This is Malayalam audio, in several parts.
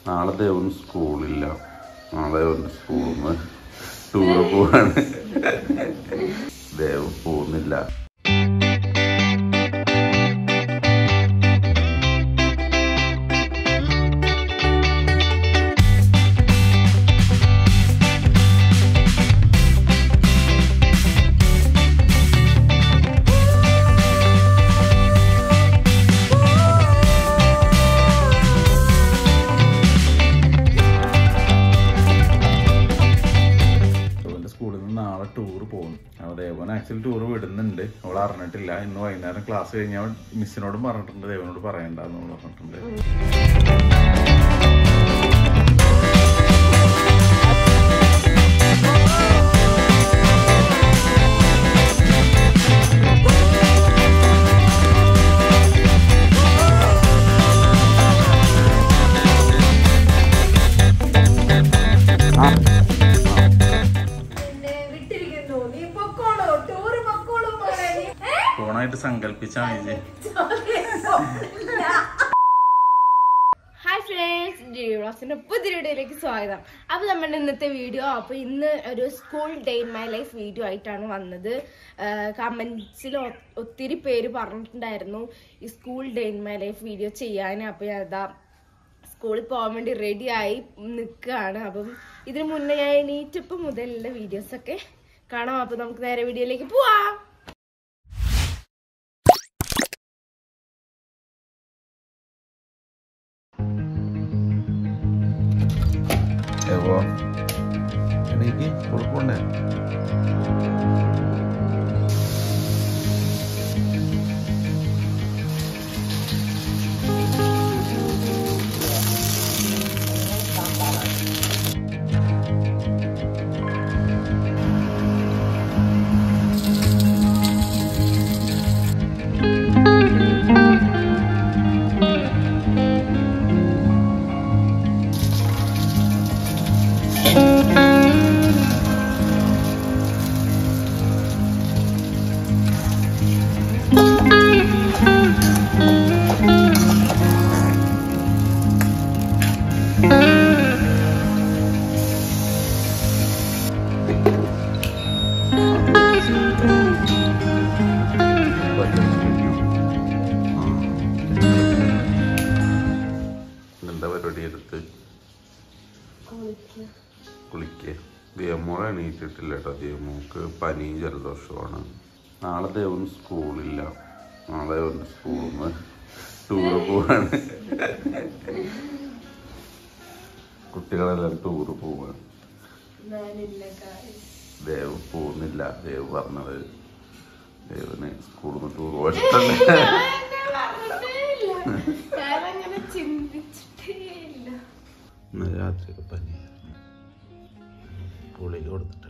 നാളെ ദേവന് സ്കൂളില്ല നാളെ ദേവന് സ്കൂളിൽ നിന്ന് ടൂറ് പോവാണ് ദേവ് പോകുന്നില്ല ദേവന്റെ സ്കൂളിൽ നിന്ന് നാളെ ടൂർ പോകും അപ്പോൾ ദേവൻ ആക്ച്വലി ടൂർ വിടുന്നുണ്ട് അവൾ അറിഞ്ഞിട്ടില്ല ഇന്ന് വൈകുന്നേരം ക്ലാസ് കഴിഞ്ഞാൽ മിസ്സിനോടും പറഞ്ഞിട്ടുണ്ട് ദേവനോട് പറയണ്ടെന്ന് പറഞ്ഞിട്ടുണ്ട് എന്നെ വിട്ടിരിക്കുന്നു നീ പൊക്കോളൂ ടൂറ് പൊക്കോളൂ മോളെ നീ ഏ? ഫോണായിട്ട് സങ്കല്പിച്ചാൽ മതി ഹായ് ഫ്രണ്ട്സ് ഡിയോസിന്റെ പുതിയ വീഡിയോയിലേക്ക് സ്വാഗതം അപ്പൊ നമ്മുടെ ഇന്നത്തെ വീഡിയോ അപ്പൊ ഇന്ന് ഒരു school day in my life video ആയിട്ടാണ് വന്നത് കമന്റ്സിൽ ഒത്തിരി പേര് പറഞ്ഞിട്ടുണ്ടായിരുന്നു ഈ school day in my life video ചെയ്യാൻ അപ്പൊ ഞാൻ അതാ സ്കൂളിൽ പോകാൻ വേണ്ടി റെഡി ആയി നിൽക്കുകയാണ് അപ്പം ഇതിന് മുന്നേ ഞാൻ എണീറ്റപ്പം മുതലുള്ള വീഡിയോസ് ഒക്കെ കാണാം അപ്പൊ നമുക്ക് നേരെ വീഡിയോയിലേക്ക് പോവാം ദേവോ എണീക്ക് സ്കൂളിൽ പോണ്ടേ എന്താ പരിപാടി എടുത്ത് കുളിക്കുക ദേവമോളെ എണീറ്റിട്ടില്ല കേട്ടോ ദേവമോക്ക് പനിയും ജലദോഷമാണ് നാളെ ദേവന് സ്കൂളില്ല നാളെ ദേവന് സ്കൂളിൽ നിന്ന് ടൂറ് പോവാണ് കുട്ടികളെല്ലാം ടൂറ് പോവാണ് ദേവ് പോകുന്നില്ല ദേവ് പറഞ്ഞത് ദേവന് സ്കൂളിൽ നിന്ന് ടൂർ പോകാൻ ഇഷ്ടമല്ല ഞാനങ്ങനെ ചിന്തിച്ചിട്ടേ ഇല്ല ഇന്ന് രാത്രി പനിയായിരുന്നു ഗുളിക കൊടുത്തിട്ടാണ്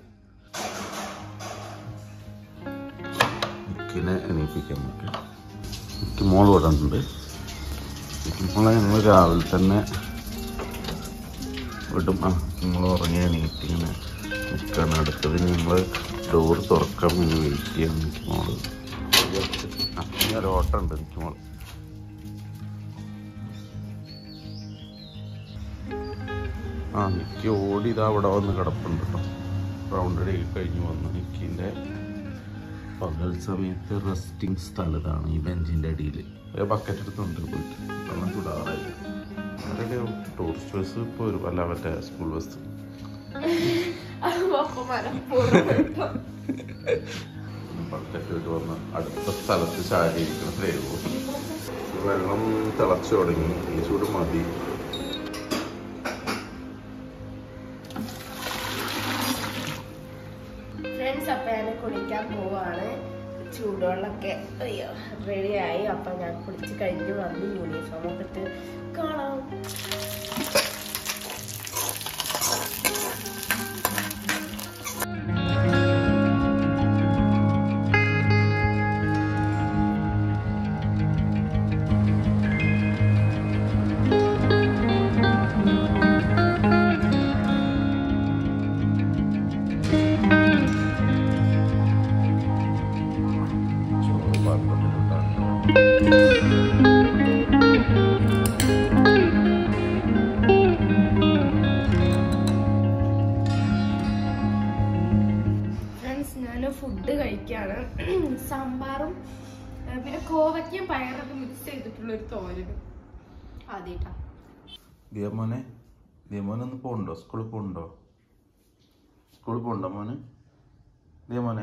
മിക്കിനെ എണീപ്പിക്കാൻ നമുക്ക് മിക്കി മോൾ ഇവിടെ ഉണ്ട് മിക്കി മോളെ ഞങ്ങൾ രാവിലെ തന്നെ വിടും ആ നിങ്ങൾ ഉറങ്ങി എണീറ്റ് ഇങ്ങനെ നിൽക്കാണ് അടുത്തത് ഞങ്ങൾ ഡോർ തുറക്കാൻ വേണ്ടി വെയിറ്റ് ചെയ്യാൻ മിക്കി മോള് ആ ഇനി ഒരു ഓട്ടം ഉണ്ട് മിക്കി മോള് ആ നിക്ക് ഓടി ഇതാ അവിടെ വന്ന് കിടപ്പുണ്ട് കേട്ടോ റൗണ്ട് ഡേ കഴിഞ്ഞ് വന്നു നിക്കിൻ്റെ പകൽ സമയത്ത് റെസ്റ്റിംഗ് സ്ഥലം ഇതാണ് ഈ ബെഞ്ചിൻ്റെ അടിയിൽ ബക്കറ്റ് എടുത്തുണ്ട് പോയിട്ട് വെള്ളം ചൂടാറായി അവരുടെ ടൂറിസ്റ്റ് ബസ് ഇപ്പോൾ ഒരു അല്ല മറ്റേ സ്കൂൾ ബസ് ബക്കറ്റ് ഇട്ട് വന്ന് അടുത്ത സ്ഥലത്ത് ചാടിയിരിക്കുന്ന ദൈവം വെള്ളം തിളച്ചു തുടങ്ങി ഈ ചൂട് മതി ഫ്രണ്ട്സ് അപ്പൊ ഞാൻ കുളിക്കാൻ പോവാണ് ചൂടുവെള്ളമൊക്കെ അയ്യോ റെഡിയായി അപ്പൊ ഞാൻ കുളിച്ച് കഴിഞ്ഞ് വന്ന് യൂണിഫോം ഒക്കെ ഇട്ട് കാണാം ചോറ് പാത്രത്തിലോട്ടാണ് സാമ്പാറും ആ, പിന്നെ കോവയ്ക്കും പയറൊക്കെ മിക്സ് ചെയ്തിട്ടുള്ള ഒരു തോരനും ആദ്യമായിട്ടാ ദിയമോനെ ദിയമോനെ ഒന്ന് പോണ്ടോ സ്കൂളിൽ പോണ്ടോ സ്കൂളിൽ പോണ്ടോ മോന് ദിയമോനെ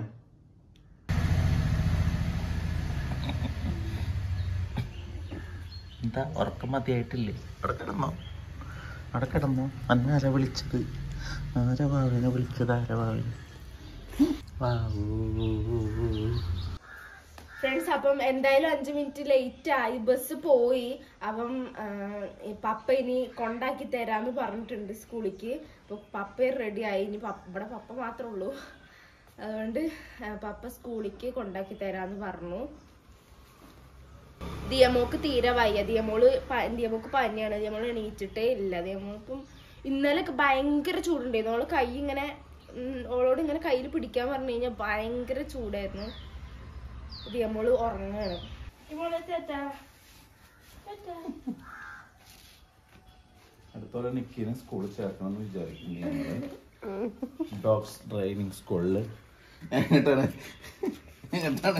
എന്താ ഉറക്കം മതിയായിട്ടില്ലേ അവിടെ കിടന്നോ അവിടെ കിടന്നോ അന്ന ആരാ വിളിച്ചത് ആരാ വാവിനെ വിളിച്ചത് ആരാ വാവിനെ വാവൂ ഫ്രണ്ട്സ് അപ്പം എന്തായാലും അഞ്ചു മിനിറ്റ് ലേറ്റ് ആയി ബസ് പോയി അപ്പം ആ, ഈ പപ്പ ഇനി കൊണ്ടാക്കി തരാന്ന് പറഞ്ഞിട്ടുണ്ട് സ്കൂളിലേക്ക് അപ്പൊ പപ്പ റെഡി ആയി ഇനി പപ്പ ഇവിടെ പപ്പ മാത്രമേ ഉള്ളൂ അതുകൊണ്ട് ആ, പപ്പ സ്കൂളിലേക്ക് കൊണ്ടാക്കി തരാന്ന് പറഞ്ഞു ദിയമോക്ക് തീരെ വയ്യ ദിയമോള് പ- ദിയമോക്ക് പനിയാണ് ദിയമോള് എണീറ്റിട്ടേ ഇല്ല ദിയമോൾക്കും ഇന്നലെ ഒക്കെ ഭയങ്കര ചൂടുണ്ടായിരുന്നു അവള് കൈ ഇങ്ങനെ ഉം, ഓളോട് ഇങ്ങനെ കയ്യിൽ പിടിക്കാൻ പറഞ്ഞു കഴിഞ്ഞാൽ ഭയങ്കര ചൂടായിരുന്നു ദിയമോള് ഉറങ്ങാണ് ദിയമോള് ചേട്ടാ ചേട്ടാ അടുത്തോടെ നിക്കിനെ സ്കൂളിൽ ചേർക്കണം എന്ന് വിചാരിക്കുന്നു ഡോഗ്സ് ഡ്രൈവിംഗ് സ്കൂളിൽ എങ്ങോട്ടാണ് എങ്ങോട്ടാണ്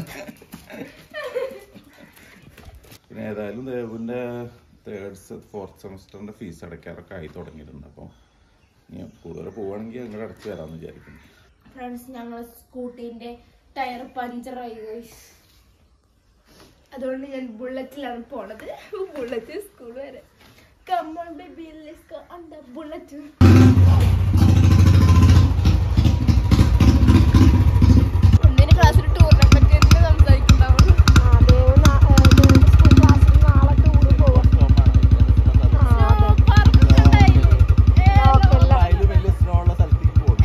പിന്നെ ഏതായാലും ദേവുവിൻ്റെ തേർഡ് ഫോർത്ത് സെമസ്റ്ററിൻ്റെ ഫീസ് അടയ്ക്കാറൊക്കെ ആയി തുടങ്ങിയിട്ടുണ്ട് അപ്പോൾ ഇനി കൂടുതൽ പോവുകയാണെങ്കിൽ അങ്ങോട്ട് അടച്ച് വരാമെന്ന് വിചാരിക്കുന്നു ഫ്രണ്ട്സ് ഞങ്ങൾ സ്കൂട്ടീന്റെ ടയർ പഞ്ചറായി guys. അതുകൊണ്ട് ഞാൻ ബുള്ളറ്റിലാണ് പോണത് ബുള്ളറ്റ് സ്കൂൾ വരെ come on baby let's go on the bullet ഒന്നിന് ക്ലാസ്സിൽ ടൂറിനെ പറ്റി സംസാരിക്കുന്നുണ്ടാവുള്ളൂ അതിൽ വലിയ സ്നോ ഉള്ള സ്ഥലത്തേക്ക് പോകും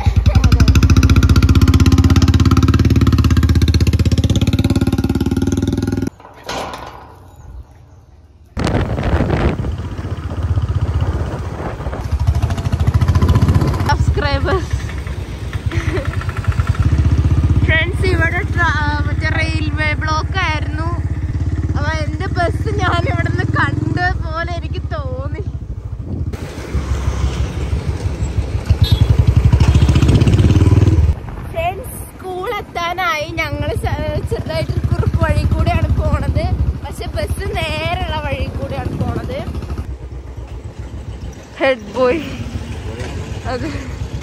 സബ്സ്ക്രൈബേഴ്സ് ഫ്രണ്ട്സ് ഇവിടെ ട്ര- ആ, മറ്റേ റെയിൽവേ ബ്ലോക്ക് ആയിരുന്നു അപ്പൊ എന്റെ ബസ് ഞാൻ ഇവിടെ നിന്ന് കണ്ട പോലെ എനിക്ക് തോന്നി ഫ്രണ്ട്സ് സ്കൂൾ എത്താനായി ഞങ്ങൾ ചെറുതായിട്ട് കുറുക്ക് വഴി കൂടെയാണ് പോണത് പക്ഷെ ബസ് നേരെയുള്ള വഴി കൂടെയാണ് പോണത് ഹെഡ് ബോയ് അതെ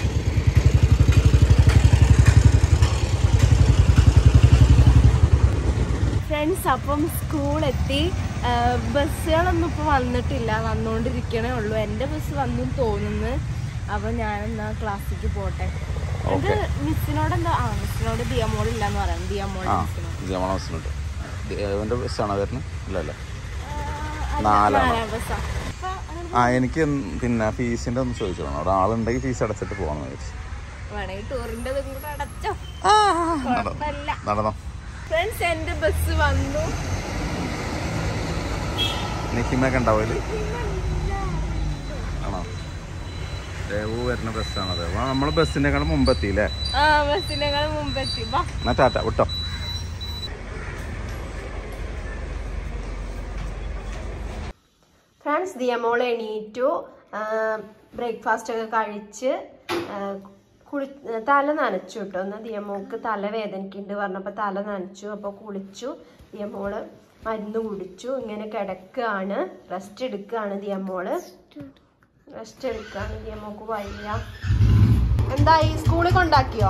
ഫ്രണ്ട്സ് അപ്പം സ്കൂളെത്തി ബസ്സുകളൊന്നും ഇപ്പോൾ വന്നിട്ടില്ല വന്നുകൊണ്ടിരിക്കണേ ഉള്ളൂ എൻ്റെ ബസ് വന്നു തോന്നുന്നു അപ്പം ഞാൻ എന്നാ ക്ലാസ്സിലേക്ക് പോട്ടെ എനിക്ക് മിസ്സിനോട് എന്താ ആ മിസ്സിനോട് ദിയമോൾ ഇല്ലാന്ന് പറയാം ദിയമോൾ ആ മിസ്സിനോട് ജമണ ബസ്സിലുണ്ട് ദേവൻ്റെ ബസ്സാണോ വരുന്നത് ഇല്ലല്ലോ നാലാണ്. ബസ്സാ ആ എനിക്ക് എന്ത് പിന്നെ ഫീസിന്റെ ഒന്ന് ചോദിച്ചോളണം അവിടെ ആളുണ്ടെങ്കിൽ ഫീസ് അടച്ചിട്ട് പോകണം വിചാരിച്ചു വേണമെങ്കിൽ ടൂറിൻ്റെ ഇതും കൂടെ അടച്ചോ കുഴപ്പമില്ല നടന്നോ ഫ്രണ്ട്സ് എൻ്റെ ബസ് വന്നു നിക്കിമൊക്കെ ഉണ്ടാവില്ല ആണോ ദേവു വരുന്ന ബസ്സാണത് അപ്പൊ നമ്മളെ ബസ്സിനേക്കാൾ മുമ്പെത്തിയില്ലേ ആ ബസ്സിനേക്കാൾ മുമ്പെത്തി വാ എന്നാ ടാറ്റ വിട്ടോ ഫ്രണ്ട്സ് ദിയമോൾ എണീറ്റു ബ്രേക്ക്ഫാസ്റ്റ് ഒക്കെ കഴിച്ച് ആ, കുളി തല നനച്ചു കേട്ടോ എന്നാൽ ദിയമോൾക്ക് തല വേദനിക്കുന്നുണ്ട് പറഞ്ഞപ്പോൾ തല നനച്ചു അപ്പോൾ കുളിച്ചു ദിയമോള് മരുന്ന് കുടിച്ചു ഇങ്ങനെ കിടക്കുകയാണ് റെസ്റ്റ് എടുക്കുകയാണ് ദിയമോള് റെസ്റ്റ് എടുക്കുകയാണ് ദിയമോൾക്ക് വയ്യ എന്തായി സ്കൂളിൽ കൊണ്ടാക്കിയോ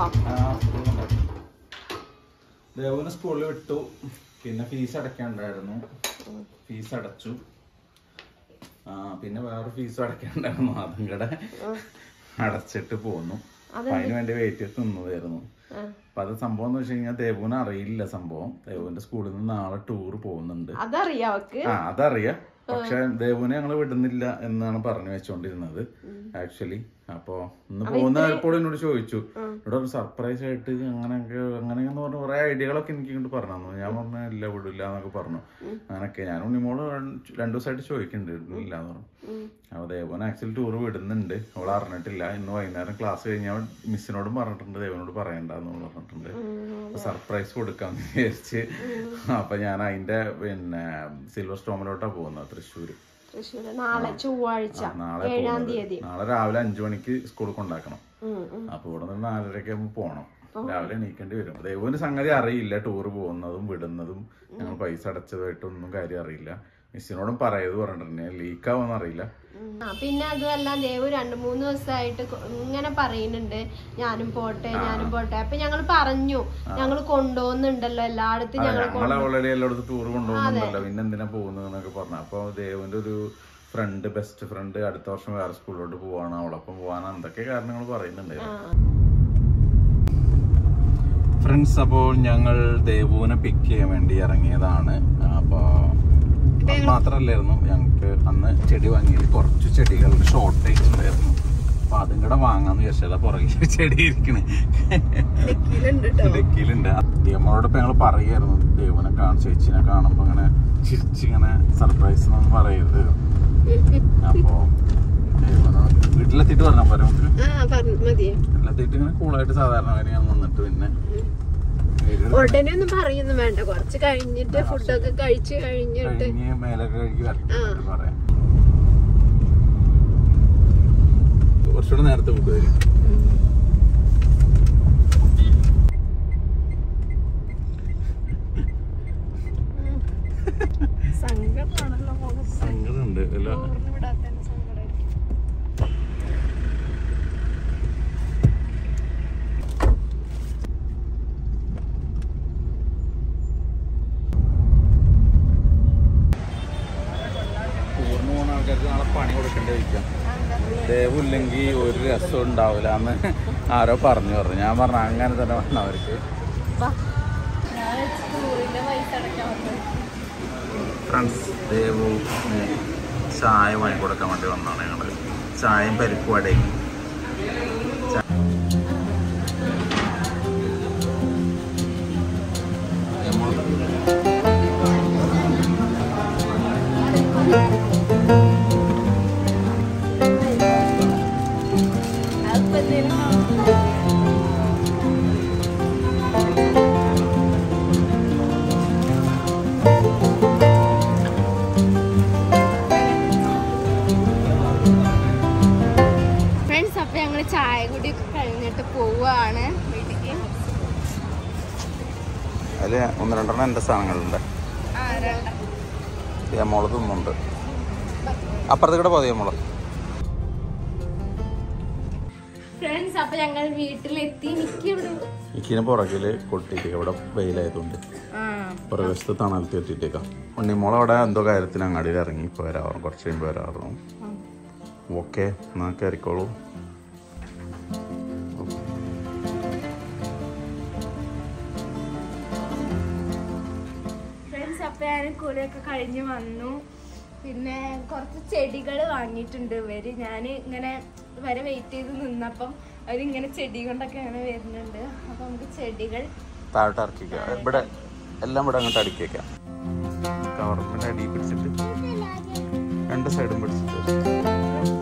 ദേവുവിനെ സ്കൂളിൽ വിട്ടു പിന്നെ ഫീസ് അടയ്ക്കാണ്ടായിരുന്നു ഫീസ് അടച്ചു ആ പിന്നെ വേറെ ഫീസും അടയ്ക്കാണ്ടായിരുന്നു അതും കൂടെ അടച്ചിട്ട് പോന്നു അപ്പൊ അതിന് വേണ്ടി വെയിറ്റ് ചെയ്ത് നിന്നതായിരുന്നു അപ്പൊ അത് സംഭവം എന്ന് വെച്ച് കഴിഞ്ഞാൽ ദേവുവിന് അറിയില്ല സംഭവം ദേവുവിന്റെ സ്കൂളിൽ നിന്ന് നാളെ ടൂർ പോകുന്നുണ്ട് അതറിയാം അവക്ക് ആ അതറിയാം പക്ഷെ ദേവുവിനെ ഞങ്ങൾ വിടുന്നില്ല എന്നാണ് പറഞ്ഞു വെച്ചോണ്ടിരുന്നത് ആക്ച്വലി അപ്പൊ ഇന്ന് പോകുന്നപ്പോൾ എന്നോട് ചോദിച്ചു ഇവിടെ ഒരു സർപ്രൈസ് ആയിട്ട് അങ്ങനെയൊക്കെ അങ്ങനെയെന്ന് പറഞ്ഞ കുറെ ഐഡിയകളൊക്കെ എനിക്ക് ഇങ്ങോട്ട് പറഞ്ഞു തന്നു ഞാൻ പറഞ്ഞ ഇല്ല വിടില്ല എന്നൊക്കെ പറഞ്ഞു അങ്ങനൊക്കെ ഞാൻ ഉണ്ണിമോള് രണ്ട് രണ്ടു ദിവസമായിട്ട് ചോദിക്കുന്നുണ്ട് ഇല്ല എന്ന് പറഞ്ഞു അപ്പൊ ദേവൻ ആക്ച്വലി ടൂർ വിടുന്നുണ്ട് അവൾ അറിഞ്ഞിട്ടില്ല ഇന്ന് വൈകുന്നേരം ക്ലാസ് കഴിഞ്ഞാൽ മിസ്സിനോടും പറഞ്ഞിട്ടുണ്ട് ദേവനോട് പറയണ്ടെന്ന് പറഞ്ഞിട്ടുണ്ട് സർപ്രൈസ് കൊടുക്കാന്ന് വിചാരിച്ച് അപ്പൊ ഞാൻ അതിന്റെ പിന്നെ സിൽവർ സ്റ്റോമിലോട്ടാ പോകുന്നത് തൃശ്ശൂര് തൃശ്ശൂർ നാളെ ചൊവ്വാഴ്ച ആ, നാളെ ഏഴാം പോകുന്നത്. തീയതി നാളെ രാവിലെ അഞ്ചു മണിക്ക് സ്കൂളിൽ കൊണ്ടാക്കണം ഉം, ഉം. അപ്പൊ ഇവിടെ നിന്ന് നാലരയ്ക്ക് ആകുമ്പോൾ പോകണം രാവിലെ എണീക്കേണ്ടി വരും ദേവുവിന് സംഗതി അറിയില്ല ടൂർ പോകുന്നതും വിടുന്നതും ഞങ്ങൾ പൈസ അടച്ചതായിട്ടൊന്നും കാര്യം അറിയില്ല മിസ്സിനോടും പറയത് പറഞ്ഞിട്ടുണ്ട് ലീക്കാവെന്ന് അറിയില്ല ആ, പിന്നെ അതുമല്ല ദേവ് രണ്ടു മൂന്ന് ദിവസമായിട്ട് കൊ- ഇങ്ങനെ പറയുന്നുണ്ട് ഞാനും പോട്ടെ ഞാനും പോട്ടെ അപ്പൊ ഞങ്ങൾ പറഞ്ഞു ഞങ്ങൾ കൊണ്ടുപോകുന്നുണ്ടല്ലോ എല്ലായിടത്തും ഞങ്ങൾ ഞങ്ങളെ ഓൾറെഡി എല്ലായിടത്തും ടൂർ കൊണ്ടുപോകുന്നുണ്ടല്ലോ പിന്നെ എന്തിനാ പോകുന്നത് എന്നൊക്കെ പറഞ്ഞു അപ്പൊ ദേവിന്റെ ഒരു ഫ്രണ്ട് ബെസ്റ്റ് ഫ്രണ്ട് അടുത്ത വർഷം വേറെ സ്കൂളിലോട്ട് പോവാണ് അവളൊപ്പം പോവാണ് എന്തൊക്കെ കാരണങ്ങൾ പറയുന്നുണ്ടായിരുന്നു ഫ്രണ്ട്സ് അപ്പോൾ ഞങ്ങൾ ദേവുവിനെ പിക്ക് ചെയ്യാൻ വേണ്ടി ഇറങ്ങിയതാണ് അപ്പോൾ അത് മാത്രമല്ലായിരുന്നു ഞങ്ങൾക്ക് അന്ന് ചെടി വാങ്ങിയത് കുറച്ച് ചെടികളുടെ ഷോർട്ടേജ് ഉണ്ടായിരുന്നു അപ്പൊ അതും കൂടെ വാങ്ങാന്ന് വിചാരിച്ചാൽ പുറകിൽ ചെടി ഇരിക്കണേ ഡെക്കിയിലുണ്ട് നമ്മളോടൊപ്പം ഞങ്ങൾ പറയായിരുന്നു ദേവുനെ കാണും ചേച്ചിനെ കാണുമ്പോ ഇങ്ങനെ ചിരിച്ചിങ്ങനെ സർപ്രൈസ് എന്നൊന്നും പറയരുത് അപ്പോ ദേവുനെ വീട്ടിലെത്തിയിട്ട് പറഞ്ഞാൽ പോരെ നമുക്ക് ആ പറഞ്ഞു മതിയെ വീട്ടിലെത്തിയിട്ട് ഇങ്ങനെ കൂളായിട്ട് സാധാരണ കാര്യം ഞാൻ വന്നിട്ട് പിന്നെ വീട്ടിൽ ഉടനെ ഒന്നും പറയുന്നു വേണ്ട കുറച്ച് കഴിഞ്ഞിട്ട് ഫുഡൊക്കെ കഴിച്ചു കഴിഞ്ഞിട്ട് കഴിഞ്ഞ് മേലൊക്കെ കഴുകി വരട്ടെ എന്നിട്ട് പറയാം കുറച്ചുകൂടെ നേരത്തെ ഫുഡ് വരും സങ്കടമാണല്ലോ സങ്കടമുണ്ട് അല്ല ടൂറിന് പോകുന്ന ആൾക്കാർക്ക് നാളെ പണി കൊടുക്കേണ്ടി വയ്ക്കാം ദേവില്ലെങ്കിൽ ഒരു രസം ഉണ്ടാവില്ല എന്ന് ആരോ പറഞ്ഞു പറഞ്ഞു ഞാൻ പറഞ്ഞു അങ്ങനെ തന്നെ പറഞ്ഞു അവർക്ക് ഫ്രണ്ട്സ് ദേവു ചായ വാങ്ങി കൊടുക്കാൻ വേണ്ടി വന്നതാണ് ഞങ്ങൾ ചായയും പരിപ്പുവടയും ഫ്രണ്ട്സ് അപ്പൊ ഞങ്ങള് ചായ കൂടി കഴിഞ്ഞിട്ട് പോവാണ് വീട്ടിക്ക് അതിൽ ഒന്ന് രണ്ടെണ്ണം എൻ്റെ സാധനങ്ങളുണ്ട് ആ രണ്ട മോള് തിന്നുണ്ട് അപ്പുറത്ത് കൂടെ പോതിയ മോള് ഫ്രണ്ട്സ് അപ്പൊ ഞങ്ങൾ വീട്ടിലെത്തി എനിക്ക് ഇവിടെ എനിക്കിനെ പുറകില് കൊട്ടിട്ടേക്ക് ഇവിടെ വെയിലായതുകൊണ്ട് ആ പുറകുവശത്ത് തണലത്ത് എത്തിയിട്ടേക്കാം ഉണ്ണിമോൾ അവിടെ എന്തോ കാര്യത്തിന് അങ്ങാടിയിൽ ഇറങ്ങി ഇപ്പോൾ വരാറും കുറച്ച് കഴിയുമ്പോൾ വരാറും ഓക്കെ എന്നാ കയറിക്കോളൂ ഫ്രണ്ട്സ് അപ്പൊ ഞാൻ കുളിയൊക്കെ കഴിഞ്ഞ് വന്നു പിന്നെ കുറച്ച് ചെടികൾ വാങ്ങിയിട്ടുണ്ട് ഇവര് ഞാൻ ഇങ്ങനെ വരെ വെയിറ്റ് ചെയ്ത് നിന്നപ്പം അവരിങ്ങനെ ചെടി കൊണ്ടൊക്കെ അങ്ങനെ വരുന്നുണ്ട് അപ്പൊ നമുക്ക് ചെടികൾ താഴോട്ട് ഇറക്കിക്കുക ഇവിടെ എല്ലാം ഇവിടെ അങ്ങോട്ട് അടുക്കിയേക്കാം കവർമെന്റ് അടി പിടിച്ചിട്ട് രണ്ട് സൈഡും പിടിച്ചിട്ട്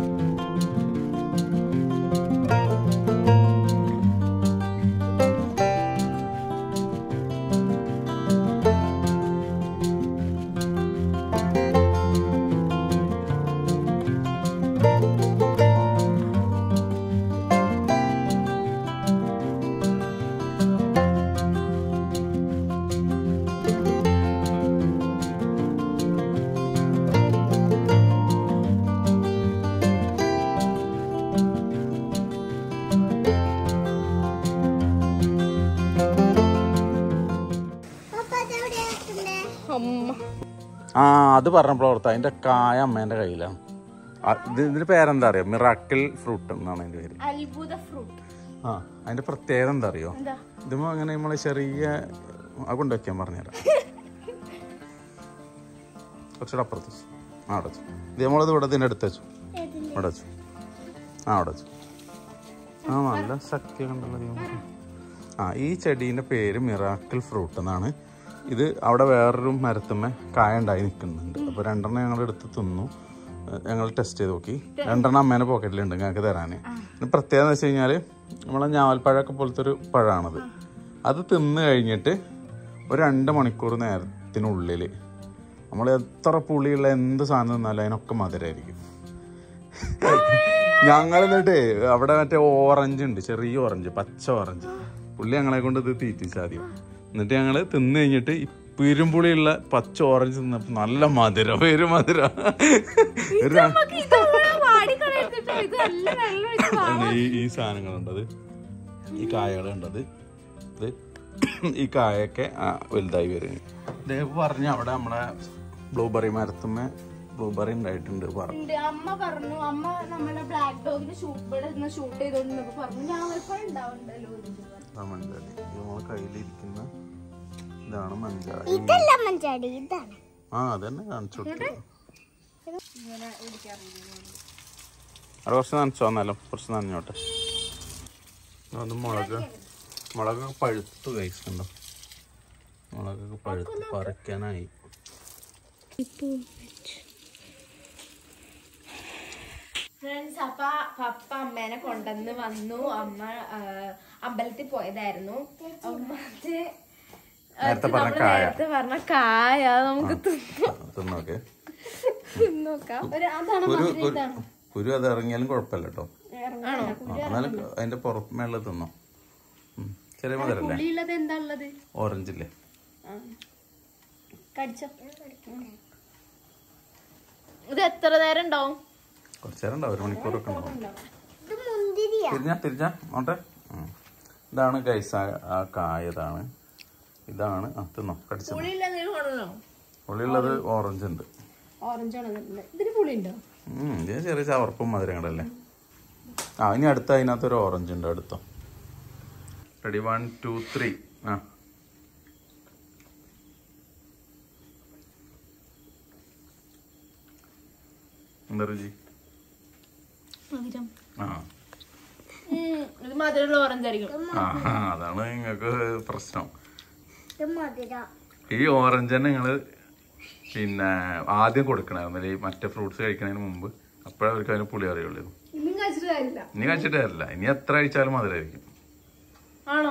അമ്മ ആ അത് പറഞ്ഞപ്പോൾ ഓർത്ത അതിന്റെ കായ അമ്മേന്റെ കയ്യിലാണ് ആ, ഇത് ഇതിന്റെ പേരെന്താ അറിയോ മിറാക്കിൾ ഫ്രൂട്ട് എന്നാണ് അതിന്റെ പേര് അത്ഭുത ഫ്രൂട്ട് ആ അതിന്റെ പ്രത്യേകത എന്താ അറിയോ എന്താ ഇതുമ്പോ അങ്ങനെ നമ്മള് ചെറിയ അത് കൊണ്ടുവയ്ക്കാൻ പറഞ്ഞുതരാം കുറച്ചുകൂടെ അപ്പുറത്ത് വെച്ചു ആ അവിടെ വെച്ചു ഇത് നമ്മളിത് ഇവിടെ ഇതിൻ്റെ അടുത്ത് വെച്ചു ഇവിടെ വെച്ചു ആ അവിടെ വെച്ചു ആ നല്ല ശക്തി കണ്ടല്ലോ ദൈവമേ. ആ ഈ ചെടീൻ്റെ പേര് മിറാക്കിൾ ഫ്രൂട്ട് എന്നാണ് ഇത് അവിടെ വേറൊരു മരത്തുമ്മേ കായ ഉണ്ടായി നിൽക്കുന്നുണ്ട് അപ്പോൾ രണ്ടെണ്ണം ഞങ്ങൾ എടുത്ത് തിന്നു ഏഹ് ഞങ്ങൾ ടെസ്റ്റ് ചെയ്ത് നോക്കി രണ്ടെണ്ണം അമ്മേൻ്റെ പോക്കറ്റിലുണ്ട് ഞങ്ങൾക്ക് തരാൻ പിന്നെ പ്രത്യേകത എന്ന് വെച്ച് കഴിഞ്ഞാൽ നമ്മളെ ഞാവൽപ്പഴമൊക്കെ പോലത്തെ ഒരു പഴമാണത് അത് തിന്ന് കഴിഞ്ഞിട്ട് ഒരു രണ്ട് മണിക്കൂർ നേരത്തിനുള്ളിൽ നമ്മൾ എത്ര പുളിയുള്ള എന്ത് സാധനം തിന്നാലും അതിനൊക്കെ മധുരമായിരിക്കും ഞങ്ങൾ എന്നിട്ട് അവിടെ മറ്റേ ഓറഞ്ച് ഉണ്ട് ചെറിയ ഓറഞ്ച് പച്ച ഓറഞ്ച് പുള്ളി ഞങ്ങളെ കൊണ്ട് ഇത് തീറ്റിച്ച ആദ്യം എന്നിട്ട് ഞങ്ങള് തിന്നു കഴിഞ്ഞിട്ട് ഈ പെരുമ്പുളിയുള്ള പച്ച ഓറഞ്ച് തിന്നപ്പോ നല്ല മധുരം പേര് മധുരം ഒരു ര- വാടിക്കളയെടുത്തിട്ടോ ഇത് നല്ല വെള്ളം ഒഴിച്ച് വാ- ആണ് ഈ ഈ സാധനങ്ങളുണ്ടത് ഈ കായകളുണ്ടത് ഇത് ഈ കായൊക്കെ ആ, വലുതായി വരും ദേവ് പറഞ്ഞ അവിടെ നമ്മളെ ബ്ലൂബെറി മരത്തുമ്മ ബ്ലൂബെറി ഉണ്ടായിട്ടുണ്ട് പറഞ്ഞു ഉണ്ട്. അമ്മ പറഞ്ഞു അമ്മ നമ്മളെ ബ്ലാക്ക് ഡോഗിന് ഷൂട്ട് ഇവിടെ നിന്ന് ഷൂട്ട് ചെയ്തോണ്ടിരുന്നപ്പോ പറഞ്ഞു ഞാവൽപ്പഴം ഉണ്ടാവുണ്ടല്ലോ എന്ന് പറഞ്ഞു. ആ മഞ്ചാടി ഇത് നമ്മളെ കയ്യിലിരിക്കുന്ന ഇതാണ് മഞ്ചാടി ഇതല്ല മഞ്ചാടി ഇതാണ് ആ അതന്നെ കാണിച്ചു കൊടുത്തത് അവിടെ കുറച്ച് നനച്ചോ എന്നാലും കുറച്ച് നനഞ്ഞോട്ടെ അത് മുളക് മുളകൊക്കെ പഴുത്ത് കഴിച്ചിട്ടുണ്ടോ മുളകൊക്കെ പഴുത്ത് പറിക്കാനായി ഫ്രണ്ട്സ് അപ്പ പപ്പ അമ്മേനെ കൊണ്ടുവന്ന് വന്നു അമ്മ ആ, അമ്പലത്തിൽ പോയതായിരുന്നു അമ്മ അത് നേരത്തെ പറഞ്ഞ നമ്മള് കായ. നേരത്തെ പറഞ്ഞ കായ അത് നമുക്ക് തിന്നു തിന്നോക്കെ നോക്കാം ഒരു അതാണ് കുരു കുരു കുരു അത് ഇറങ്ങിയാലും കുഴപ്പമില്ല കേട്ടോ ആണോ എന്നാലും അതിന്റെ പുറമേള തിന്നോ ഉം. ചെറിയ മധുരല്ലേ പുളിയുള്ളത് എന്താ ഉള്ളത് ഓറഞ്ചില്ലേ കടിച്ചോ ഇത് എത്ര നേരം ഉണ്ടാവും കുറച്ച് നേരം ഉണ്ടാവും ഒരു മണിക്കൂറൊക്കെ ഉണ്ടാവും ഇത് മുന്തിരിയാ തിരിഞ്ഞ തിരിഞ്ഞ നോട്ടെ ഉം. ഇതാണ് ഗൈസ് ആ കായ ഇതാണ് ഇതാണ് ആ തിന്നോ കടിച്ചോ പുളിയുള്ള എന്തെങ്കിലും കൊണ്ടോ ഉള്ളിലുള്ളത് ഓറഞ്ച് ഉണ്ട് ഓറഞ്ച് ആണ് ഇതിന് പുളി ഉണ്ടോ ഉം, ഇത് ചെറിയ ചവർപ്പും മധുരങ്ങളല്ലേ ആ ഇനി അടുത്ത അതിനകത്ത് ഒരു ഓറഞ്ച് ഉണ്ട് അടുത്തോ റെഡി വൺ ടു ത്രീ ആ എന്താ രുചി ആ ഇത് മധുരമുള്ള ഓറഞ്ച് ആയിരിക്കും ആ ആ, അതാണ് നിങ്ങൾക്ക് പ്രശ്നം ഇത് മധുര ഈ ഓറഞ്ച് തന്നെ നിങ്ങൾ പിന്നെ ആദ്യം കൊടുക്കണമായിരുന്നു ഈ മറ്റേ ഫ്രൂട്ട്സ് കഴിക്കുന്നതിന് മുമ്പ് അപ്പോഴേ അവർക്ക് അതിന് പുളി അറിയുള്ളൂ ഇന്നും കഴിച്ചിട്ട് കാര്യമില്ല ഇനി കഴിച്ചിട്ട് തരില്ല ഇനി എത്ര കഴിച്ചാലും മധുരമായിരിക്കും ആണോ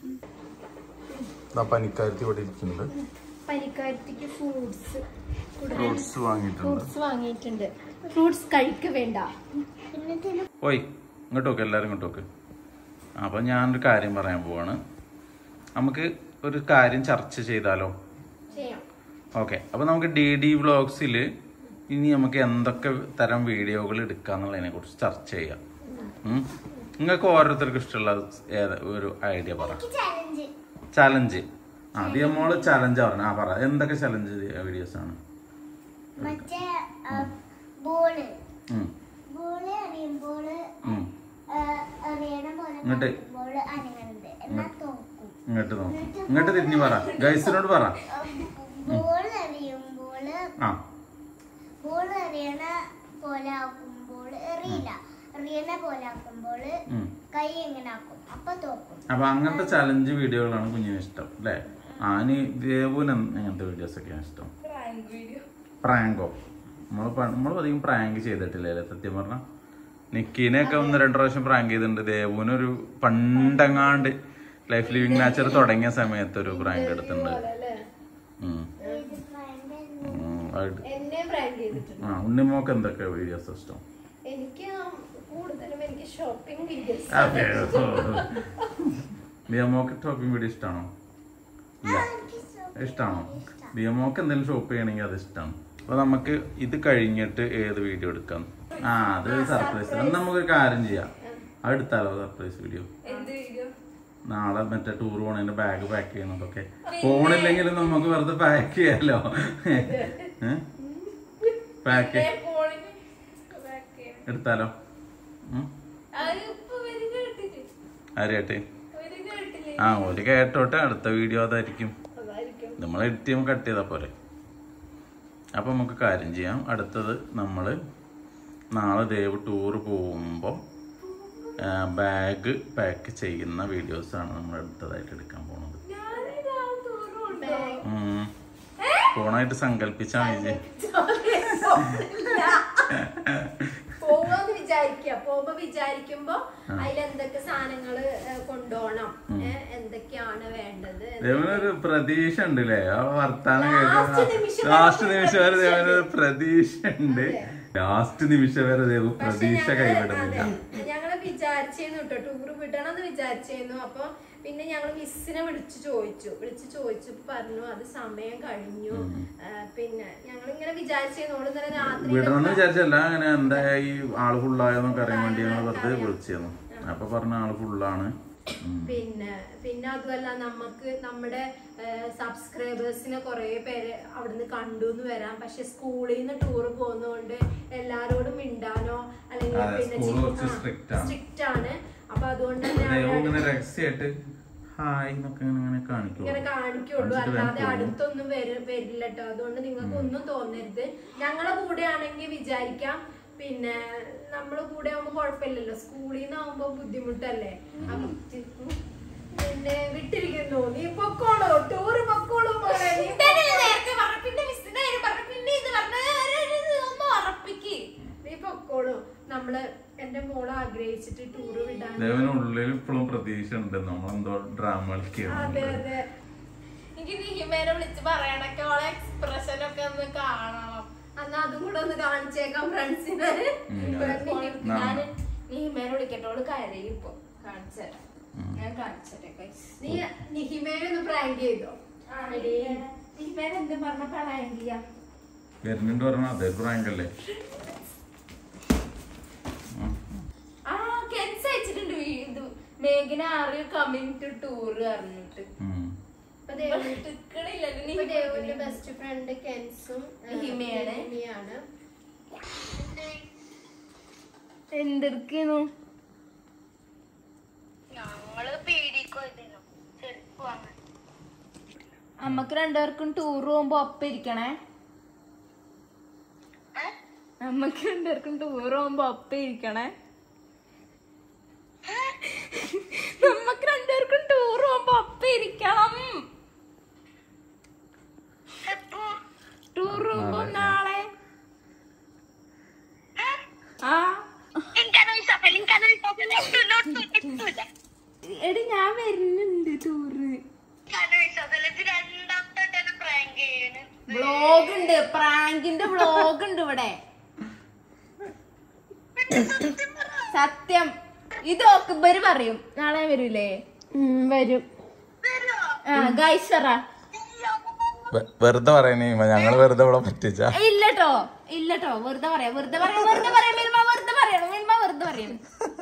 ഇതാ പനിക്കാരത്തി ഇവിടെ ഇരിക്കുന്നുണ്ട് പനിക്കാരത്തിക്ക് ഫ്രൂട്ട്സ് ഫ്രൂട്ട്സ് വാങ്ങിയിട്ടുണ്ട് ഫ്രൂട്ട്സ് വാങ്ങിയിട്ടുണ്ട് ഫ്രൂട്ട്സ് കഴിക്ക വേണ്ട ഓയ് ഇങ്ങോട്ട് നോക്ക് എല്ലാവരും ഇങ്ങോട്ട് നോക്ക് അപ്പം ഞാനൊരു കാര്യം പറയാൻ പോവാണ് നമുക്ക് ഒരു കാര്യം ചർച്ച ചെയ്താലോ ചെയ്യാം ഓക്കെ അപ്പം നമുക്ക് ഡി ഡി വ്ളോഗ്സിൽ ഇനി നമുക്ക് എന്തൊക്കെ തരം വീഡിയോകൾ എടുക്കാന്നുള്ളതിനെ കുറിച്ച് ചർച്ച ചെയ്യാം ഉം. നിങ്ങൾക്ക് ഓരോരുത്തർക്കും ഇഷ്ടമുള്ള ഏത് ഒരു ഐഡിയ പറ ചലഞ്ച് ചലഞ്ച് ആ ദിയമോള് ചലഞ്ച് പറഞ്ഞു ആ പറ എന്തൊക്കെ ചലഞ്ച് വീഡിയോസ് ആണ് മറ്റേ ബോള് ഉം, ബോള് എറിയുമ്പോള് ഉം. എറിയണ പോലെ ഇങ്ങോട്ട്. ബോള് അനങ്ങണത് എന്നാ തോക്കും ഇങ്ങോട്ട് നോക്കും ഇങ്ങോട്ട് തിരിഞ്ഞ് പറ ഗൈസിനോട് പറ ബോൾ എറിയുമ്പോള് ആ ബോൾ എറിയണ പോലെ ആക്കുമ്പോൾ എറിയില്ല എറിയണ പോലെ ആക്കുമ്പോൾ ഉം. കൈ എങ്ങനെ ആക്കും അപ്പൊ തോക്കും അപ്പൊ അങ്ങനത്തെ ചലഞ്ച് വീഡിയോകളാണ് കുഞ്ഞിന് ഇഷ്ടം അല്ലേ ആനി ദേവുന് അങ്ങനത്തെ വീഡിയോസ് ഒക്കെയാണ് ഇഷ്ടം പ്രാങ്കോ നമ്മൾ നമ്മൾ അധികം പ്രാങ്ക് ചെയ്തിട്ടില്ലേ അല്ലേ സത്യം പറഞ്ഞ നിക്കീനെ ഒക്കെ ഒന്ന് രണ്ടു പ്രാവശ്യം പ്രാങ്ക് ചെയ്തിട്ടുണ്ട് ദേവുനൊരു പണ്ടങ്ങാണ്ട് ലൈഫ് ലിവിങ് നാച്ചർ തുടങ്ങിയ സമയത്ത് ഒരു പ്രാങ്ക് എടുത്തിട്ടുണ്ട് ഉം. ഉം, അത് എന്നെ പ്രാങ്ക് ചെയ്തിട്ടുണ്ട് ആ ഉണ്ണിമോക്ക് എന്തൊക്കെ വീഡിയോസ് ഇഷ്ടം എനിക്ക് കൂടുതലും എനിക്ക് ഷോപ്പിംഗ് വീഡിയോസ് അതെ ദിയമോക്ക് ഷോപ്പിംഗ് വീഡിയോ ഇഷ്ടമാണോ ഇല്ല ഇഷ്ടമാണോ ദിയമോക്ക് എന്തെങ്കിലും ഷോപ്പ് ചെയ്യണമെങ്കിൽ അത് ഇഷ്ടമാണ് അപ്പൊ നമുക്ക് ഇത് കഴിഞ്ഞിട്ട് ഏത് വീഡിയോ എടുക്കാം ആ അത് സർപ്രൈസ് എന്നാ നമുക്കൊരു കാര്യം ചെയ്യാം അത് എടുത്താലോ സർപ്രൈസ് വീഡിയോ എന്ത് വീഡിയോ നാളെ മറ്റേ ടൂർ പോണതിന്റെ ബാഗ് പാക്ക് ചെയ്യണതൊക്കെ ഫോണില്ലെങ്കിലും നമുക്ക് വെറുതെ പാക്ക് ചെയ്യാലോ പാക്ക് ഫോണിന് back ചെയ്യണം. എടുത്താലോ ഉം? അത് ഇപ്പൊ ഇവര് കേട്ടിട്ട് ആരെയാട്ടെ ഇവര് കേട്ടില്ലേ ആ ഒരു കേട്ടോട്ടെ അടുത്ത വീഡിയോ അതായിരിക്കും അതായിരിക്കും നമ്മൾ എഡിറ്റ് ചെയ്യുമ്പോൾ കട്ട് ചെയ്താൽ പോരെ അപ്പം നമുക്ക് കാര്യം ചെയ്യാം അടുത്തത് നമ്മൾ നാളെ ദേവ് ടൂർ പോകുമ്പോൾ ബാഗ് പാക്ക് ചെയ്യുന്ന വീഡിയോസാണ് നമ്മൾ അടുത്തതായിട്ട് എടുക്കാൻ പോണത് ഞാനിതാ ടൂറുണ്ട് ഉം. ഫോണായിട്ട് സങ്കല്പിച്ചാൽ മതി പോവാന്ന് വിചാരിക്കുക പോകുമ്പോ വിചാരിക്കുമ്പോ അതിലെന്തൊക്കെ സാധനങ്ങള് ഏഹ്, കൊണ്ടുപോകണം ഏഹ്, എന്തൊക്കെയാണ് വേണ്ടത് ദേവനൊരു പ്രതീക്ഷ ഉണ്ട് അല്ലേ ആ വർത്താനം Last കേൾക്കുമ്പോ നിമിഷം ലാസ്റ്റ് നിമിഷം വരെ ദേവനൊരു പ്രതീക്ഷ ഉണ്ട് ലാസ്റ്റ് നിമിഷം വരെ ദേവ് പക്ഷെ പ്രതീക്ഷ ഞങ്ങള് കൈവിടുന്നില്ല അതെ, ഞങ്ങള് വിചാരിച്ചിരുന്നു കേട്ടോ ടൂർ വിടണമെന്ന് വിചാരിച്ചിരുന്നു അപ്പൊ പിന്നെ ഞങ്ങൾ മിസ്സിനെ വിളിച്ചു ചോദിച്ചു വിളിച്ചു ചോദിച്ചപ്പോ പറഞ്ഞു അത് സമയം കഴിഞ്ഞു ആ, പിന്നെ ഞങ്ങൾ ഇങ്ങനെ വിചാരിച്ചിരുന്നു ഓള് ഇന്നലെ രാത്രി വിടണമെന്ന് വിചാരിച്ചല്ല അങ്ങനെ എന്താ ഈ ആള് ഫുള്ളായെന്നൊക്കെ അറിയാൻ വേണ്ടി ഞങ്ങൾ വെറുതെ വിളിച്ചിരുന്നു അപ്പൊ പറഞ്ഞ ആള് ഫുള്ളാണ് പിന്നെ പിന്നെ അതുമല്ല നമുക്ക് നമ്മുടെ സബ്സ്ക്രൈബേഴ്സിനെ കുറെ പേര് അവിടുന്ന് കണ്ടു എന്ന് വരാം പക്ഷെ സ്കൂളിൽ നിന്ന് ടൂർ പോകുന്നതുകൊണ്ട് എല്ലാരോടും മിണ്ടാനോ അല്ലെങ്കിൽ അതെ, പിന്നെ സ്കൂള് കുറച്ച് strict ആണ്. സ്ട്രിക്റ്റ് ആണ് അപ്പൊ അതുകൊണ്ട് തന്നെ ദൈവം ഇങ്ങനെ രഹസ്യമായിട്ട് ഹായ് എന്നൊക്കെ ഇങ്ങനെ ഇങ്ങനെ കാണിക്കും ഇങ്ങനെ കാണിക്കുള്ളൂ കാണിച്ചിട്ട് അല്ലാതെ വേഗം പോകും. അടുത്തൊന്നും വര വരില്ല കേട്ടോ അതുകൊണ്ട് നിങ്ങൾക്ക് ഒന്നും തോന്നരുത് ഞങ്ങളെ കൂടെ ആണെങ്കിൽ വിചാരിക്കാം പിന്നെ നമ്മളെ കൂടെ ആവുമ്പോ കുഴപ്പമില്ലല്ലോ സ്കൂളിൽ നിന്നാവുമ്പോ ബുദ്ധിമുട്ടല്ലേ അപ്പൊ ചി- പിന്നെ വിട്ടിരിക്കുന്നു നീ പൊക്കോളൂ ടൂറ് പൊക്കോളൂ മോളെ. നീ നേരത്തെ പറഞ്ഞു പിന്നെ മിസ്സിന്റെ കാര്യം പറഞ്ഞു പിന്നെ ഇത് പറഞ്ഞു ഒന്ന് ഉറപ്പിക്ക് നീ പൊക്കോളൂ നമ്മള് എന്റെ മോള് ആഗ്രഹിച്ചിട്ട് ടൂറ് വിടാൻ ദേവനുള്ളിൽ ഇപ്പോഴും പ്രതീക്ഷ ഉണ്ട് നമ്മളെന്തോ ഡ്രാമ അതെ കളിക്കുകയാണ് അതെ എനിക്ക് നീഹിമേനെ വിളിച്ച് പറയണൊക്കെ അവളെ എക്സ്പ്രഷൻ ഒക്കെ ഒന്ന് കാണണം എന്നാ അതും കൂടെ ഒന്ന് കാണിച്ചേക്കാം ഫ്രണ്ട്സിന് ഞാൻ നീഹിമേനെ വിളിക്കട്ടെ അവള് കരയും ഇപ്പൊ കാണിച്ചുതരാം ഞാൻ കാണിച്ചതരാം guys. നീ നിഹിമേനെ ഒന്ന് പ്രാങ്ക് ചെയ്തോ ആണെടി നിഹിമേനെ എന്ത് പറഞ്ഞ പ്രാങ്ക് ചെയ്യാം വരുന്നുണ്ട് പറഞ്ഞാൽ അതേ പ്രാങ്കല്ലേ ആ കെൻസ് അയച്ചിട്ടുണ്ട് വീ- ഇത് മേഘന ആറിയ കമ്മിങ് ടു ടൂർ പറഞ്ഞിട്ട് ഇപ്പൊ ദേവുവിന്റെ ടിക്കണില്ലല്ലോ ഇപ്പൊ ദേവുവിന്റെ ബെസ്റ്റ് ഫ്രണ്ട് കെൻസും ഹിമയാണ്. ഹിമയാണ് എന്തെടുക്കുന്നു ഞങ്ങള് പീടിക്കോയിരുന്നു ചെരുപ്പ് വാങ്ങാൻ അമ്മക്ക് രണ്ടുപേർക്കും ടൂർ പോകുമ്പോ ഒപ്പം ഇരിക്കണേ അമ്മക്ക് രണ്ടുപേർക്കും ടൂർ പോകുമ്പോ ഒപ്പം ഇരിക്കണേ നമ്മക്ക് രണ്ടുപേർക്കും ടൂർ പോകുമ്പോ ഒപ്പം ഇരിക്കണം ടൂർ പോകുമ്പോ നാളെ ആ എടി ഞാൻ വരുന്നുണ്ട് ടൂറ് വ്ളോഗ് ഉണ്ട് പ്രാങ്കിന്റെ വ്ളോഗ് ഉണ്ട് ഇവിടെ സത്യം ഇത് ഓക്കുബര് പറയും നാളെ വരൂലേ വരും ആ ഗൈസറ വെറുതെ പറയണേ ഞങ്ങള് വെറുതെ ഇവിടെ പറ്റിച്ച ഇല്ലട്ടോ ഇല്ലട്ടോ വെറുതെ പറയാം വെറുതെ പറയാം വെറുതെ പറയാം മിൽമ വെറുതെ പറയണം മിൽമ വെറുതെ പറയണം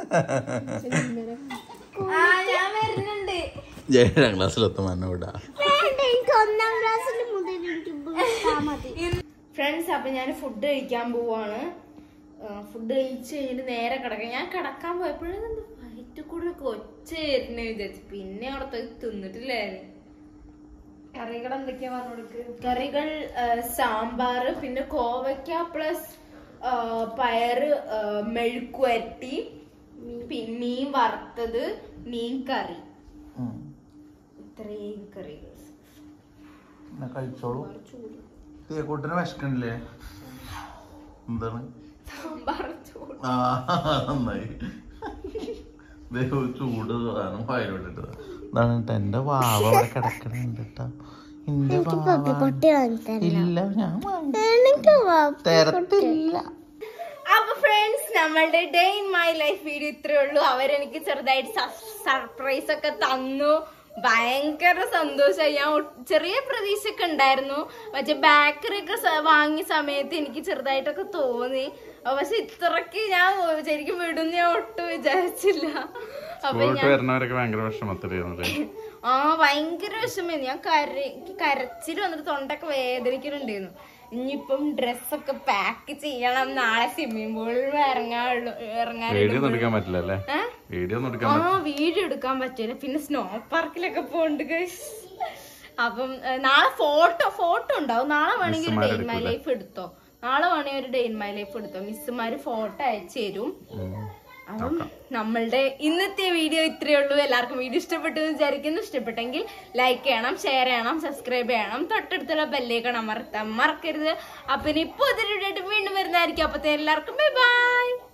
ആ ഞാൻ വരുന്നുണ്ട് ഏഴാം ക്ലാസ്സിലെത്തും എന്നെ വിടാ എനിക്ക് ഒന്നാം ക്ലാസ്സിൽ മുതൽ എനിക്ക് മതി ഫ്രണ്ട്സ് അപ്പൊ ഞാൻ ഫുഡ് കഴിക്കാൻ പോവാണ് ഫുഡ് കഴിച്ച് കഴിഞ്ഞിട്ട് നേരെ കിടക്കാം ഞാൻ കിടക്കാൻ പോയപ്പോഴും വയറ്റിൽ കൂടെ ഒക്കെ ഒച്ച വരുന്നേ വിചാരിച്ചു പിന്നെ അവിടുത്തെ തിന്നിട്ടില്ലായിരുന്നു കറികൾ എന്തൊക്കെയാ പറഞ്ഞു കൊടുക്ക് കറികൾ ആ, സാമ്പാറ് പിന്നെ കോവയ്ക്ക പ്ലസ് പയറ് ആ, മെഴുക്കുവരട്ടി പിന്നെ മീൻ വറുത്തത് മീൻ കറി ഇത്രയും കറികൾ കഴിച്ചോളൂ കൂട്ടിന് വിശക്കണില്ലേ എന്താണ് സാമ്പാർ ചോറ് ആ നന്നായി ദേ ഒരു ചൂട് സാധനം വയലോട്ടിട്ട് ഇതാണ് ട്ടോ എന്റെ വാവ അവിടെ കിടക്കണുണ്ട് ട്ടോ എന്റെ വാവ ഇല്ല ഞാൻ വാങ്ങി. തരത്തില്ല അപ്പൊ ഫ്രണ്ട്സ് നമ്മളുടെ day in my life video ഇത്രേ ഉള്ളൂ അവരെനിക്ക് ചെറുതായിട്ട് സർപ്രൈസ് ഒക്കെ തന്നു ഭയങ്കര സന്തോഷമായി ഞാൻ ഒ- ചെറിയ പ്രതീക്ഷ ഒക്കെ ഉണ്ടായിരുന്നു പക്ഷെ ബാക്കറി ഒക്കെ സ- വാങ്ങിയ സമയത്ത് എനിക്ക് ചെറുതായിട്ടൊക്കെ തോന്നി അഹ് പക്ഷെ ഇത്രക്ക് ഞാൻ ശരിക്കും വിടും ഞാൻ ഒട്ടും വിചാരിച്ചില്ല അപ്പൊ സ്കൂളിട്ട് വരുന്നവരൊക്കെ ഭയങ്കര വിഷമത്തിലായിരുന്നല്ലേ ആ ഭയങ്കര വിഷമം ഞാൻ കര എനിക്ക് കരച്ചിൽ വന്നിട്ട് തൊണ്ടൊക്കെ വേദനിക്കുന്നുണ്ടായിരുന്നു ഇനിയിപ്പം ഡ്രസ്സൊക്കെ പാക്ക് ചെയ്യണം നാളെ സ്വിമ്മിംഗ് പൂളിൽ ഇറങ്ങാനുള്ളൂ ഇറങ്ങാൻ വീഡിയോ ഒന്നും എടുക്കാൻ പറ്റില്ല അല്ലേ ഏഹ് വീഡിയോ ഒന്നും എടുക്കാൻ ആ വീഡിയോ എടുക്കാൻ പറ്റില്ല പിന്നെ സ്നോ പാർക്കിലൊക്കെ പോണ്ട് guys. അപ്പം ഏ, നാളെ ഫോട്ടോ ഫോട്ടോ ഉണ്ടാവും നാളെ വേണമെങ്കിൽ ഒരു ഡേ ഇൻ മൈ ലൈഫ് എടുത്തോ നാളെ വേണമെങ്കിൽ ഒരു ഡേ ഇൻ മൈ ലൈഫ് എടുത്തോ മിസ്സുമാര് ഫോട്ടോ അയച്ചു തരും അപ്പം നമ്മളുടെ ഇന്നത്തെ വീഡിയോ ഇത്രയേ ഉള്ളൂ എല്ലാവർക്കും വീഡിയോ ഇഷ്ടപ്പെട്ടു എന്ന് വിചാരിക്കുന്നു ഇഷ്ടപ്പെട്ടെങ്കിൽ ലൈക്ക് ചെയ്യണം ഷെയർ ചെയ്യണം സബ്സ്ക്രൈബ് ചെയ്യണം തൊട്ടടുത്തുള്ള ബെല്ലേക്കണം അമർത്താൻ മറക്കരുത് അപ്പൊ ഇനി പുതിയൊരു വീഡിയോ ആയിട്ട് വീണ്ടും വരുന്നതായിരിക്കും അപ്പത്തെ എല്ലാവർക്കും ബൈ ബൈ